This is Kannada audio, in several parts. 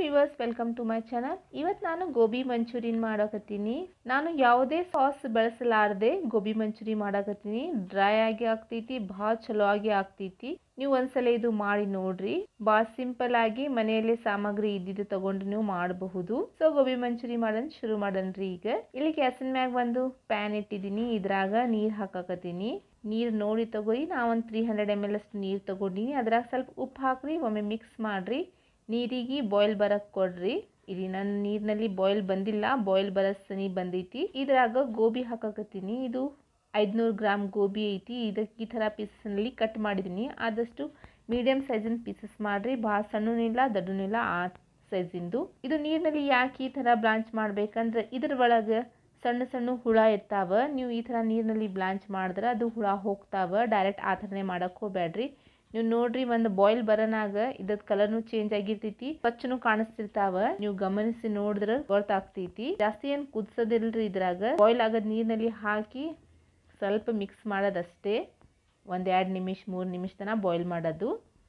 viewers welcome to my channel ಇವತ್ತು ನಾನು ಗೋಬಿ ಮಂಚೂರಿಯನ್ ಮಾಡಕತ್ತೀನಿ ನಾನು ಯಾವುದೇ ಸಾಸ್ ಬಳಸಲಾರದೆ ಗೋಬಿ ಮಂಚೂರಿ ಮಾಡಕತ್ತೀನಿ ಡ್ರೈ ಆಗಿ ಆಗ್ತೈತಿ ಭಾಳ ಚಲೋ ಆಗಿ ಆಗ್ತೈತಿ ನೀವು ಒಂದ್ಸಲ ಇದು ಮಾಡಿ ನೋಡ್ರಿ ಭಾಳ ಸಿಂಪಲ್ ಆಗಿ ಮನೆಯಲ್ಲೇ ಸಾಮಗ್ರಿ ಇದ್ದಿದ್ದು ತಗೊಂಡು ನೀವು ಮಾಡಬಹುದು ಸೊ ಗೋಬಿ ಮಂಚೂರಿ ಮಾಡೋಣ ಶುರು ಮಾಡನ್ರಿ ಈಗ ಇಲ್ಲಿ ಗ್ಯಾಸಿನ ಮ್ಯಾಗ ಒಂದು ಪ್ಯಾನ್ ಇಟ್ಟಿದ್ದೀನಿ ಇದ್ರಾಗ ನೀರ್ ಹಾಕಾಕತ್ತೀನಿ ನೀರ್ ನೋಡಿ ತಗೋರಿ ನಾ ಒಂದು ತ್ರೀ ಹಂಡ್ರೆಡ್ ಎಮ್ ಎಲ್ ಅಷ್ಟು ನೀರು ತಗೊಂಡಿನಿ ಅದ್ರಾಗ ಸ್ವಲ್ಪ ಉಪ್ಪು ಹಾಕ್ರಿ ಒಮ್ಮೆ ಮಿಕ್ಸ್ ಮಾಡ್ರಿ ನೀರಿಗೆ ಬಾಯ್ಲ್ ಬರಕ್ ಕೊಡ್ರಿ ಇಲ್ಲಿ ನನ್ನ ನೀರಿನಲ್ಲಿ ಬಾಯ್ಲ್ ಬಂದಿಲ್ಲ ಬಾಯ್ಲ್ ಬರೋ ಸನಿ ಬಂದೈತಿ ಇದ್ರಾಗ ಗೋಬಿ ಹಾಕಾಕತ್ತೀನಿ ಇದು ಐದ್ನೂರು ಗ್ರಾಮ್ ಗೋಬಿ ಐತಿ ಇದಕ್ಕೆ ಈ ಥರ ಪೀಸಸ್ನಲ್ಲಿ ಕಟ್ ಮಾಡಿದ್ದೀನಿ ಆದಷ್ಟು ಮೀಡಿಯಮ್ ಸೈಜಿನ ಪೀಸಸ್ ಮಾಡಿರಿ ಭಾಳ ಸಣ್ಣನೂ ಇಲ್ಲ ದೊಡ್ಡನೂ ಇಲ್ಲ ಆ ಸೈಜಿಂದು ಇದು ನೀರಿನಲ್ಲಿ ಯಾಕೆ ಈ ಥರ ಬ್ಲಾಂಚ್ ಮಾಡ್ಬೇಕಂದ್ರೆ ಇದ್ರ ಒಳಗೆ ಸಣ್ಣ ಸಣ್ಣ ಹುಳ ಇರ್ತಾವ ನೀವು ಈ ಥರ ನೀರಿನಲ್ಲಿ ಬ್ಲಾಂಚ್ ಮಾಡಿದ್ರೆ ಅದು ಹುಳ ಹೋಗ್ತಾವ ಡೈರೆಕ್ಟ್ ಆ ಥರನೇ ಮಾಡಕ್ಕೆ ಹೋಗ್ಬೇಡ್ರಿ ನೀವು ನೋಡ್ರಿ ಒಂದು ಬಾಯ್ಲ್ ಬರೋನಾಗ ಇದ್ರದ್ ಕಲರ್ನು ಚೇಂಜ್ ಆಗಿರ್ತೈತಿ ಸ್ವಚ್ಛನು ಕಾಣಿಸ್ತಿರ್ತಾವ ನೀವು ಗಮನಿಸಿ ನೋಡಿದ್ರ ಗೊತ್ತಾಗ್ತೈತಿ ಜಾಸ್ತಿ ಏನ್ ಕುದ್ಸೋದಿಲ್ರಿ ಇದ್ರಾಗ ಬಾಯ್ಲ್ ಆಗದ್ ನೀರಿನಲ್ಲಿ ಹಾಕಿ ಸ್ವಲ್ಪ ಮಿಕ್ಸ್ ಮಾಡೋದಷ್ಟೇ ಒಂದು ಎರಡು ನಿಮಿಷ ಮೂರು ನಿಮಿಷ ತನಕ ಬಾಯ್ಲ್ ಮಾಡೋದು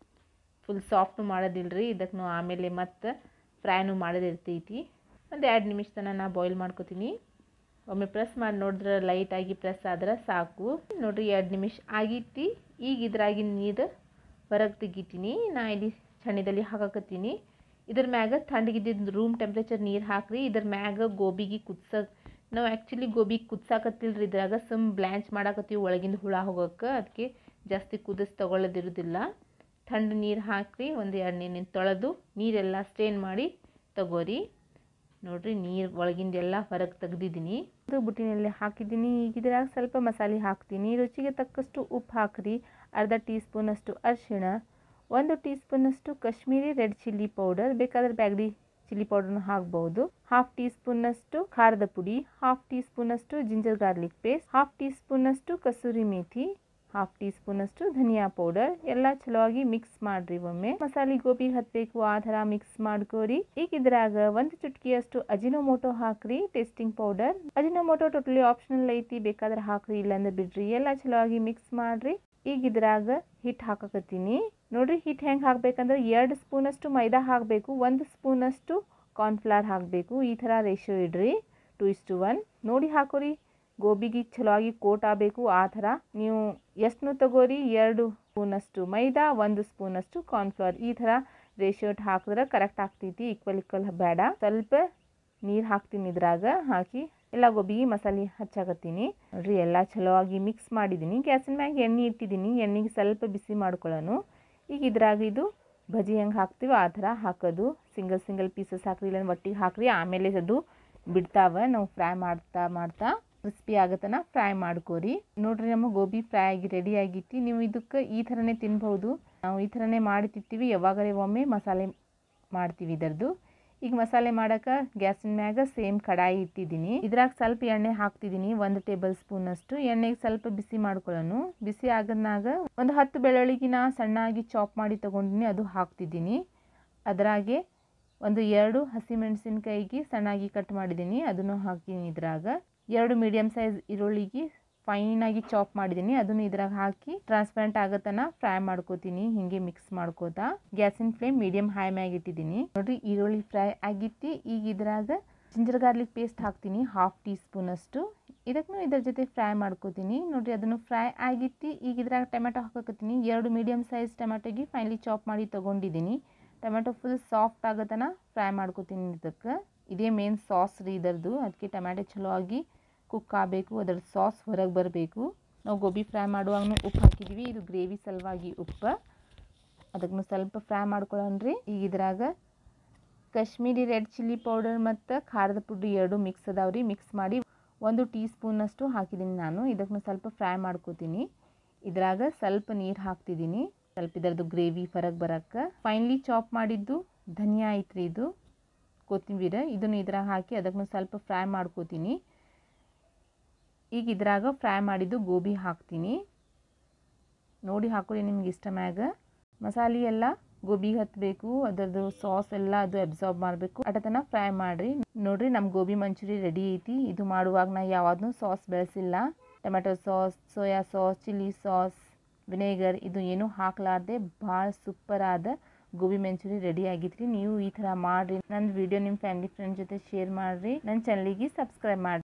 ಫುಲ್ ಸಾಫ್ಟ್ ಮಾಡೋದಿಲ್ರಿ ಇದಕ್ಕೆ ನಾವು ಆಮೇಲೆ ಮತ್ತೆ ಫ್ರೈನು ಮಾಡೋದಿರ್ತೈತಿ ಒಂದು ಎರಡು ನಿಮಿಷ ತನಕ ನಾ ಬಾಯ್ಲ್ ಮಾಡ್ಕೊತೀನಿ ಒಮ್ಮೆ ಪ್ರೆಸ್ ಮಾಡಿ ನೋಡಿದ್ರೆ ಲೈಟಾಗಿ ಪ್ರೆಸ್ ಆದ್ರೆ ಸಾಕು ನೋಡ್ರಿ ಎರಡು ನಿಮಿಷ ಆಗಿತ್ತು ಈಗ ಇದ್ರಾಗಿನ ನೀರು ಹೊರಗೆ ತೆಗಿತೀನಿ ನಾ ಇಲ್ಲಿ ಚಣಿದಲ್ಲಿ ಹಾಕಾಕತ್ತೀನಿ ಇದ್ರ ಮ್ಯಾಗ ತಣ್ಣಗಿದ್ದಿದ್ದು ರೂಮ್ ಟೆಂಪ್ರೇಚರ್ ನೀರು ಹಾಕ್ರಿ ಇದ್ರ ಮ್ಯಾಗ ಗೋಬಿಗೆ ಕುದ್ಸಕ್ ನಾವು ಆ್ಯಕ್ಚುಲಿ ಗೋಬಿ ಕುದ್ಸಾಕತ್ತಿಲ್ರಿ ಇದ್ರಾಗ ಸುಮ್ ಬ್ಲ್ಯಾಂಚ್ ಮಾಡಾಕತ್ತೀವಿ ಒಳಗಿಂದ ಹುಳ ಹೋಗೋಕೆ ಅದಕ್ಕೆ ಜಾಸ್ತಿ ಕುದಿಸ್ ತಗೊಳ್ಳೋದಿರೋದಿಲ್ಲ ಥಂಡ ನೀರು ಹಾಕ್ರಿ ಒಂದು ಎರಡು ನೀರಿನ ತೊಳೆದು ನೀರೆಲ್ಲ ಸ್ಟ್ರೇನ್ ಮಾಡಿ ತಗೋರಿ ನೋಡ್ರಿ ನೀರು ಒಳಗಿಂದೆಲ್ಲ ಹೊರಗೆ ತೆಗ್ದಿದ್ದೀನಿ ಇದು ಬುಟ್ಟಿನಲ್ಲಿ ಹಾಕಿದ್ದೀನಿ ಈಗ ಇದ್ರಾಗ ಸ್ವಲ್ಪ ಮಸಾಲೆ ಹಾಕ್ತೀನಿ ರುಚಿಗೆ ತಕ್ಕಷ್ಟು ಉಪ್ಪು ಹಾಕ್ರಿ ಅರ್ಧ ಟೀ ಸ್ಪೂನಷ್ಟು ಅರಿಶಿಣ ಒಂದು ಟೀ ಸ್ಪೂನಷ್ಟು ಕಾಶ್ಮೀರಿ ರೆಡ್ ಚಿಲ್ಲಿ ಪೌಡರ್ ಬೇಕಾದ್ರೆ ಬ್ಯಾಗಡಿ ಚಿಲ್ಲಿ ಪೌಡರ್ನ ಹಾಕ್ಬಹುದು ಹಾಫ್ ಟೀ ಸ್ಪೂನಷ್ಟು ಖಾರದ ಪುಡಿ ಹಾಫ್ ಟೀ ಸ್ಪೂನಷ್ಟು ginger garlic paste half tea ಸ್ಪೂನಷ್ಟು ಕಸೂರಿ ಮೇಥಿ ಹಾಫ್ ಟೀ ಸ್ಪೂನಷ್ಟು ಧನಿಯಾ ಪೌಡರ್ ಎಲ್ಲ ಚಲೋವಾಗಿ ಮಿಕ್ಸ್ ಮಾಡ್ರಿ ಒಮ್ಮೆ ಮಸಾಲೆ ಗೋಬಿ ಹತ್ಬೇಕು ಆ ಥರ ಮಿಕ್ಸ್ ಮಾಡ್ಕೋರಿ ಈಗ ಇದ್ರಾಗ ಒಂದು ಚುಟ್ಕಿಯಷ್ಟು ಅಜಿನೋಮೋಟೊ ಹಾಕ್ರಿ tasting powder Ajinomoto totally optional ಐತಿ ಬೇಕಾದ್ರೆ ಹಾಕ್ರಿ ಇಲ್ಲಾಂದ್ರೆ ಬಿಡ್ರಿ ಎಲ್ಲ ಚಲೋವಾಗಿ ಮಿಕ್ಸ್ ಮಾಡ್ರಿ ಈಗ ಇದ್ರಾಗ ಹಿಟ್ಟು ಹಾಕಕತ್ತೀನಿ ನೋಡ್ರಿ ಹಿಟ್ಟು ಹೆಂಗೆ ಹಾಕ್ಬೇಕಂದ್ರೆ ಎರಡು ಸ್ಪೂನಷ್ಟು ಮೈದಾ ಹಾಕಬೇಕು ಒಂದು ಸ್ಪೂನಷ್ಟು ಕಾರ್ನ್ಫ್ಲವರ್ ಹಾಕಬೇಕು ಈ ಥರ ರೇಷಿಯೋ ಇಡ್ರಿ ಟು ಇಸ್ ಟು ಒನ್ ನೋಡಿ ಹಾಕೋರಿ ಗೋಬಿಗೆ ಚಲೋವಾಗಿ ಕೋಟ್ ಆಗಬೇಕು ಆ ಥರ ನೀವು ಎಷ್ಟು ತಗೋರಿ ಎರಡು ಸ್ಪೂನಷ್ಟು ಮೈದಾ ಒಂದು ಸ್ಪೂನಷ್ಟು ಕಾರ್ನ್ಫ್ಲವರ್ ಈ ಥರ ರೇಷಿಯೋ ಹಾಕಿದ್ರೆ ಕರೆಕ್ಟ್ ಆಗ್ತೈತಿ ಈಕ್ವಲ್ ಈಕ್ವಲ್ ಬೇಡ ಸ್ವಲ್ಪ ನೀರು ಹಾಕ್ತೀನಿ ಇದ್ರಾಗ ಹಾಕಿ ಎಲ್ಲ ಗೋಬಿಗೆ ಮಸಾಲೆ ಹಚ್ಚಾಕತ್ತೀನಿ ನೋಡ್ರಿ ಎಲ್ಲ ಚಲೋವಾಗಿ ಮಿಕ್ಸ್ ಮಾಡಿದ್ದೀನಿ ಗ್ಯಾಸಿನ ಮ್ಯಾಗ ಎಣ್ಣೆ ಇಟ್ಟಿದ್ದೀನಿ ಎಣ್ಣೆಗೆ ಸ್ವಲ್ಪ ಬಿಸಿ ಮಾಡ್ಕೊಳ್ಳೋನು ಈಗ ಇದ್ರಾಗ ಇದು ಭಜಿ ಹೆಂಗೆ ಹಾಕ್ತೀವಿ ಆ ಥರ ಹಾಕೋದು ಸಿಂಗಲ್ ಸಿಂಗಲ್ ಪೀಸಸ್ ಹಾಕ್ರಿ ಇಲ್ಲ ಒಟ್ಟಿಗೆ ಹಾಕ್ರಿ ಆಮೇಲೆ ಅದು ಬಿಡ್ತಾವ ನಾವು ಫ್ರೈ ಮಾಡ್ತಾ ಮಾಡ್ತಾ ಕ್ರಿಸ್ಪಿ ಆಗತನ ಫ್ರೈ ಮಾಡ್ಕೋರಿ ನೋಡ್ರಿ ನಮ್ಮ ಗೋಬಿ ಫ್ರೈ ಆಗಿ ರೆಡಿ ಆಗಿತ್ತು ನೀವು ಇದಕ್ಕೆ ಈ ಥರನೇ ತಿನ್ಬಹುದು ನಾವು ಈ ಥರನೇ ಮಾಡಿ ತಿಂತೀವಿ ಯಾವಾಗಲೇ ಒಮ್ಮೆ ಮಸಾಲೆ ಮಾಡ್ತೀವಿ ಇದರದ್ದು ಈಗ ಮಸಾಲೆ ಮಾಡೋಕೆ ಗ್ಯಾಸಿನ ಮ್ಯಾಗ ಸೇಮ್ ಕಡಾಯಿ ಇಟ್ಟಿದ್ದೀನಿ ಇದ್ರಾಗ ಸ್ವಲ್ಪ ಎಣ್ಣೆ ಹಾಕ್ತಿದ್ದೀನಿ ಒಂದು ಟೇಬಲ್ ಸ್ಪೂನ್ ಅಷ್ಟು ಎಣ್ಣೆಗೆ ಸ್ವಲ್ಪ ಬಿಸಿ ಮಾಡ್ಕೊಳ್ಳೋನು ಬಿಸಿ ಆಗದ್ನಾಗ ಒಂದು ಹತ್ತು ಬೆಳ್ಳುಳ್ಳಿಗಿನ ಸಣ್ಣಾಗಿ ಚಾಪ್ ಮಾಡಿ ತೊಗೊಂಡಿನಿ ಅದು ಹಾಕ್ತಿದ್ದೀನಿ ಅದರಾಗೆ ಒಂದು ಎರಡು ಹಸಿಮೆಣಸಿನ್ಕಾಯಿಗೆ ಸಣ್ಣಾಗಿ ಕಟ್ ಮಾಡಿದ್ದೀನಿ ಅದನ್ನು ಹಾಕಿದ್ದೀನಿ ಇದ್ರಾಗ ಎರಡು ಮೀಡಿಯಮ್ ಸೈಜ್ ಈರುಳ್ಳಿಗೆ ಫೈನಾಗಿ ಚಾಪ್ ಮಾಡಿದ್ದೀನಿ ಅದನ್ನು ಇದ್ರಾಗ ಹಾಕಿ ಟ್ರಾನ್ಸ್ಪರೆಂಟ್ ಆಗತನ ಫ್ರೈ ಮಾಡ್ಕೋತೀನಿ ಹಿಂಗೆ ಮಿಕ್ಸ್ ಮಾಡ್ಕೋತಾ ಗ್ಯಾಸಿನ ಫ್ಲೇಮ್ ಮೀಡಿಯಂ ಹೈ ಮ್ಯಾಗ ಇಟ್ಟಿದ್ದೀನಿ ನೋಡ್ರಿ ಈರುಳ್ಳಿ ಫ್ರೈ ಆಗಿತ್ತು ಈಗ ಇದ್ರಾಗ ಜಿಂಜರ್ ಗಾರ್ಲಿಕ್ ಪೇಸ್ಟ್ ಹಾಕ್ತೀನಿ ಹಾಫ್ ಟೀ ಸ್ಪೂನ್ ಅಷ್ಟು ಇದಕ್ಕೂ ಇದ್ರ ಜೊತೆ ಫ್ರೈ ಮಾಡ್ಕೋತೀನಿ ನೋಡ್ರಿ ಅದನ್ನು ಫ್ರೈ ಆಗಿತ್ತು ಈಗ ಇದ್ರಾಗ ಟೊಮೆಟೊ ಹಾಕೋಕತ್ತೀನಿ ಎರಡು ಮೀಡಿಯಮ್ ಸೈಜ್ ಟೊಮೆಟೊಗೆ ಫೈನಲಿ ಚಾಪ್ ಮಾಡಿ ತೊಗೊಂಡಿದ್ದೀನಿ ಟೊಮೆಟೊ ಫುಲ್ ಸಾಫ್ಟ್ ಆಗತನ ಫ್ರೈ ಮಾಡ್ಕೋತೀನಿ ಇದಕ್ಕೆ ಇದೇ ಮೇನ್ ಸಾಸ್ ರೀ ಇದರದು ಅದಕ್ಕೆ ಟೊಮ್ಯಾಟೊ ಚಲೋ ಆಗಿ ಕುಕ್ ಆಗಬೇಕು ಅದರ ಸಾಸ್ ಹೊರಗೆ ಬರಬೇಕು ನಾವು ಗೋಬಿ ಫ್ರೈ ಮಾಡುವಾಗೂ ಉಪ್ಪು ಹಾಕಿದ್ವಿ ಇದು ಗ್ರೇವಿ ಸಲುವಾಗಿ ಉಪ್ಪು ಅದಕ್ಕೆ ಸ್ವಲ್ಪ ಫ್ರೈ ಮಾಡ್ಕೊಳ್ಳೋಣ್ರಿ ಈಗ ಇದ್ರಾಗ ಕಾಶ್ಮೀರಿ ರೆಡ್ ಚಿಲ್ಲಿ ಪೌಡರ್ ಮತ್ತು ಖಾರದ ಪುಡಿ ಎರಡು ಮಿಕ್ಸ್ ಅದಾವ್ರಿ ಮಿಕ್ಸ್ ಮಾಡಿ ಒಂದು ಟೀ ಸ್ಪೂನಷ್ಟು ಹಾಕಿದ್ದೀನಿ ನಾನು ಇದಕ್ಕೆ ಸ್ವಲ್ಪ ಫ್ರೈ ಮಾಡ್ಕೋತೀನಿ ಇದ್ರಾಗ ಸ್ವಲ್ಪ ನೀರು ಹಾಕ್ತಿದ್ದೀನಿ ಸ್ವಲ್ಪ ಇದರದ್ದು ಗ್ರೇವಿ ಹೊರಗೆ ಬರೋಕ್ಕೆ ಫೈನ್ಲಿ ಚಾಪ್ ಮಾಡಿದ್ದು ಧನಿಯಾ ಐತ್ರಿ ಇದು ಕೊತ್ತಂಬರಿ ಇದನ್ನು ಇದ್ರಾಗ ಹಾಕಿ ಅದಕ್ಕೆ ಸ್ವಲ್ಪ ಫ್ರೈ ಮಾಡ್ಕೋತೀನಿ ಈಗ ಇದ್ರಾಗ ಫ್ರೈ ಮಾಡಿದ್ದು ಗೋಬಿ ಹಾಕ್ತೀನಿ ನೋಡಿ ಹಾಕೊಳ್ಳಿ ನಿಮ್ಗೆ ಇಷ್ಟ ಮ್ಯಾಗ ಮಸಾಲೆ ಎಲ್ಲ ಗೋಬಿಗೆ ಹತ್ತಬೇಕು ಅದರದ್ದು ಸಾಸ್ ಎಲ್ಲ ಅದು ಅಬ್ಸಾರ್ಬ್ ಮಾಡಬೇಕು ಅಟತನ ಫ್ರೈ ಮಾಡಿರಿ ನೋಡ್ರಿ ನಮ್ಮ ಗೋಬಿ ಮಂಚೂರಿ ರೆಡಿ ಐತಿ ಇದು ಮಾಡುವಾಗ ನಾ ಯಾವ್ದನ್ನೂ ಸಾಸ್ ಬೆಳೆಸಿಲ್ಲ tomato sauce soya sauce chilli sauce vinegar ಇದು ಏನೂ ಹಾಕ್ಲಾರ್ದೆ ಭಾಳ ಸೂಪರ್ ಆದ ಗೋಬಿ ಮಂಚೂರಿ ರೆಡಿ ಆಗಿದ್ರಿ ನೀವು ಈ ಥರ ಮಾಡಿರಿ ನನ್ನ ವಿಡಿಯೋ ನಿಮ್ಮ ಫ್ಯಾಮಿಲಿ ಫ್ರೆಂಡ್ ಜೊತೆ ಶೇರ್ ಮಾಡಿರಿ ನನ್ನ ಚಾನಲಿಗೆ ಸಬ್ಸ್ಕ್ರೈಬ್ ಮಾಡಿ